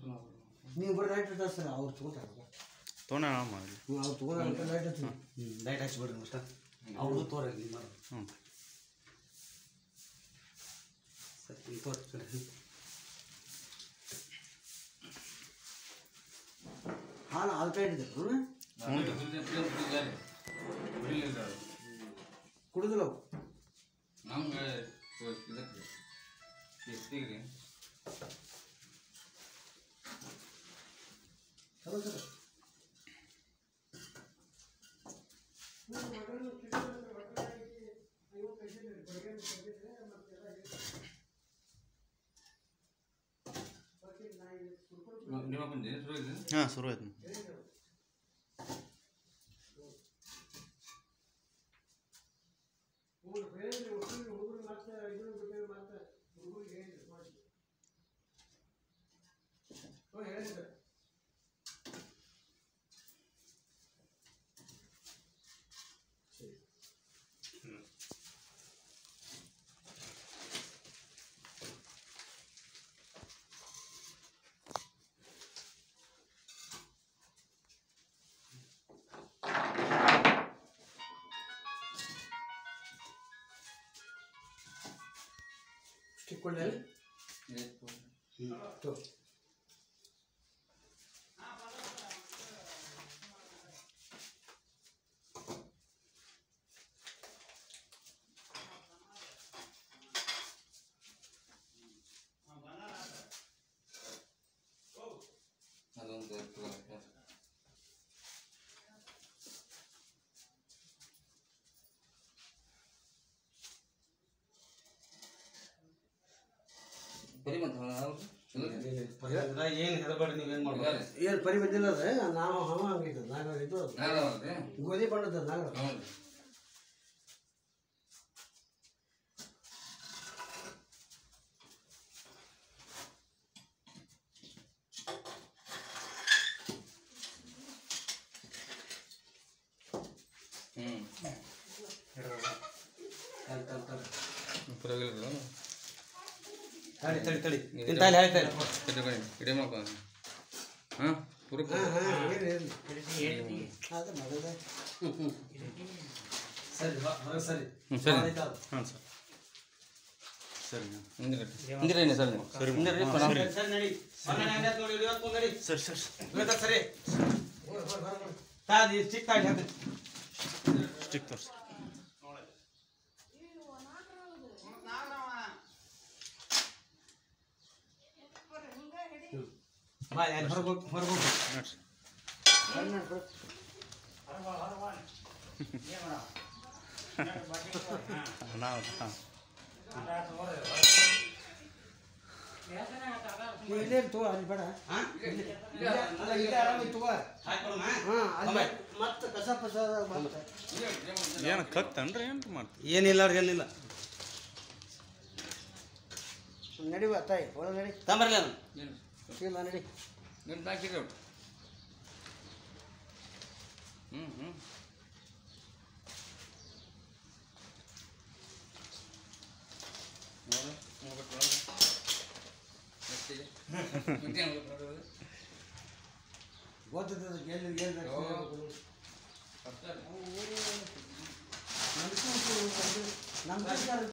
ನೀವು ಬರೀ ಲೈಟ್ ಇರ್ತಾರೆ ಸರ್ ಅವ್ರು ತೊಗೊಂತಾರೆ ತೊಗೊಂಡ ಮಾಡಿ ನೀವು ಅವ್ರು ತೊಗೊಂಡ್ರೆ ಲೈಟ್ ಹಚ್ಚಿ ಹ್ಞೂ ಲೈಟ್ ಹಚ್ಬಿಡ್ರಿ ಅಷ್ಟ ಅವ್ರದ್ದು ತೋರಿ ನೀವು ಮಾಡಿ ಹ್ಞೂ ಸರಿ ನೀವು ತೋರಿ ಸರಿ ಹಾಲು ಹಾಲು ಪ್ಯಾಟ್ ಇದೆ ಕುಡಿದಿಲ್ಲ ಅವು ನಮ್ಗೆ ಇದಕ್ಕೆ ಎಷ್ಟಿಗೆ ಚಲೋ ಸರ್ ನಿಮ್ಮ ಬಂದೆ ಶುರು ಇದೆ ಹಾಂ ಶುರು ಆಯ್ತು ಸ್ಟಿಕ್ ಕೊಳ್ಳಿ ಹ್ಞೂ ತೋ ಅದೊಂದು ಬರೀ ಮತ್ತೆ ಏನು ಹೆದಬೇಡ್ರಿ ನೀವೇನು ಮಾಡ್ಬೋದು ಏನು ಪರಿ ಬಂದಿಲ್ಲ ಅದೇ ನಾವು ಹವ ಹಂಗೈತೆ ನಾಗ ಇದು ಗೋಧಿ ಬಣ್ಣದ ನಾಗ ಹೌದು ಹ್ಞೂ ತಡಿ ತಡಿ ತಡಿ ಪರವಾಗಿಲ್ಲ ತಡಿ ತಡಿ ತಡಿ ಇಂತ ಅಲ್ಲಿ ಹೇಳ್ತಾರೆ ಇಡೀ ಮಾಡ್ಕೊ ಹಾಂ ಪುರುಕ ಹಾಂ ಹಾಂ ಇರ್ಲಿ ಇರ್ಲಿ ಅದು ಮಗದ ಸರಿ ಬಾ ಹೊರಗೆ ಸರಿ ಹ್ಞೂ ಸರಿ ಆಯ್ತು ಅದು. ಹಾಂ ಸರ್ ಸರಿ ಹಿಂದಿರೇನೆ ಸರ್ ನೀವು ಸರಿ ಹಿಂದಿರಿ ಸರಿ ಸರಿ ನಡಿ ಮೊನ್ನೆ ಹಂಗೆ ಆಯ್ತು ನೋಡಿ ಇವತ್ತು ನಡಿ ಸರಿ ಸರಿ ಇವತ್ತು ಸರಿ ಹೋಗ್, ಹೋಗ್, ಹೋಗ್, ಹೋಗ್. ತಾದಿ ಚಿಕ್ಕ ತಾಡಿ ಹಾಕ್ರಿ. ಸ್ಟಿಕ್ ತೋರಿಸಿ ಬಾ ಅಲ್ಲಿ ಹೊರಗೆ ಹೋಗಿ ಹೊರಗೆ ಹೋಗಿ ನೋಡ್ರಿ ನಾವು ಹಾಂ ನೀವು ಇಲ್ಲೇ ಇರು ತಗೋ ಅಲ್ಲಿ ಬೇಡ ಹಾಂ ಇಲ್ಲೇ ಅಲ್ಲ ಇಲ್ಲೇ ಆರಾಮಾಗಿ ತಗೋ ಹಾಂ ಅಲ್ಲಿ ಮತ್ತೆ ಕಸ ಪಸ ಮತ್ತೆ ಏನು ಕತ್ತನ್ರಿ ಏನು ಮಾಡ್ತೀವಿ ಏನಿಲ್ಲ ಅವ್ರಿಗೆ ಏನಿಲ್ಲ ನಡಿವ ತಾಯಿ ಒಳಗೆ ನಡಿ ತಂಬರಲ್ಲ ಇಲ್ಲ ನಡಿ ನಿಮ್ಮ ಹಾಕಿರಿ ಹ್ಞೂ ಹ್ಞೂ ನೋಡು ನೋಡ್ಬಿಟ್ಟು ನೋಡು ಎಷ್ಟಿದೆ ಮತ್ತೆ ಹೆಂಗ್ ಗೊತ್ತಾಗೋದು? ಗೊತ್ತಿರ್ತದೆ ಎಲ್ಲಿ ಎಲ್ಲಿ ಅಷ್ಟೇ. ನಮ್ಮ